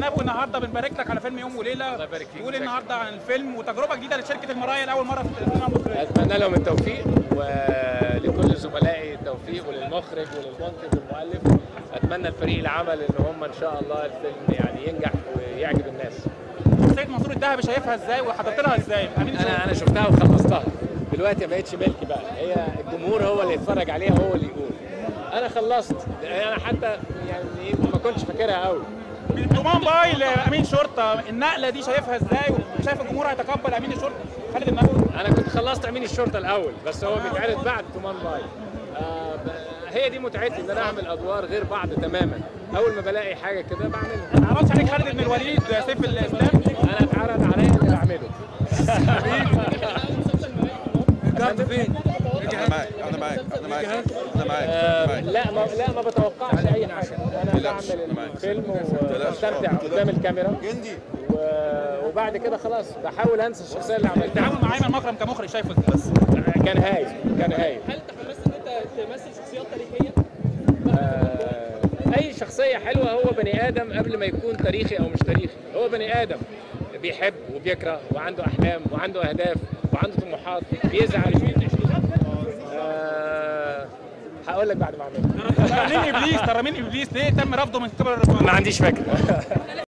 النبوي النهارده بنبارك لك على فيلم يوم وليله الله يبارك فيك. تقول النهارده عن الفيلم وتجربه جديده لشركه المرايا لاول مره في السينما المصريه اتمنى لهم التوفيق ولكل زملائي التوفيق وللمخرج وللمنتج والمؤلف اتمنى الفريق العمل ان هم ان شاء الله الفيلم يعني ينجح ويعجب الناس سيد منصور الذهبي شايفها ازاي وحضرت لها ازاي امين انا انا شفتها وخلصتها دلوقتي ما بقتش ملكي بقى هي الجمهور هو اللي يتفرج عليها هو اللي يقول انا خلصت انا حتى يعني ما كنتش فاكرها قوي ضمان باي لامين شرطه النقله دي شايفها ازاي وشايف الجمهور هيتقبل امين الشرطه خالد النبوي انا كنت خلصت امين الشرطه الاول بس هو بيتعرض بعد تومان باي آه ب- هي دي متعتي ان انا اعمل ادوار غير بعض تماما اول ما بلاقي حاجه كده بعملها ما عرضش عليك خالد بن الوليد سيف الاسلام انا اتعرض عليا اللي بعمله الجهاز فين؟ انا معاك انا معاك انا معاك انا معاك آه، أنا معاك لا ما لا ما بتوقعش اي حاجه انا تقلقش، بعمل أنا معاك. الفيلم تقلقش. وبستمتع قدام الكاميرا جندي و- وبعد كده خلاص بحاول انسى الشخصيه اللي عملتها التعامل مع ايمن مكرم كمخرج شايفه ازاي بس كان هايل كان هايل هل تحمست ان انت تمثل شخصيات تاريخيه؟ آه، اي شخصيه حلوه هو بني ادم قبل ما يكون تاريخي او مش تاريخي هو بني ادم بيحب وبيكره وعنده احلام وعنده اهداف وعنده طموحات بيزعل آه، هقول لك بعد ما اعملها ترى مين ابليس ترى مين ابليس ليه تم رفضه من قبل الرسول ما عنديش فكره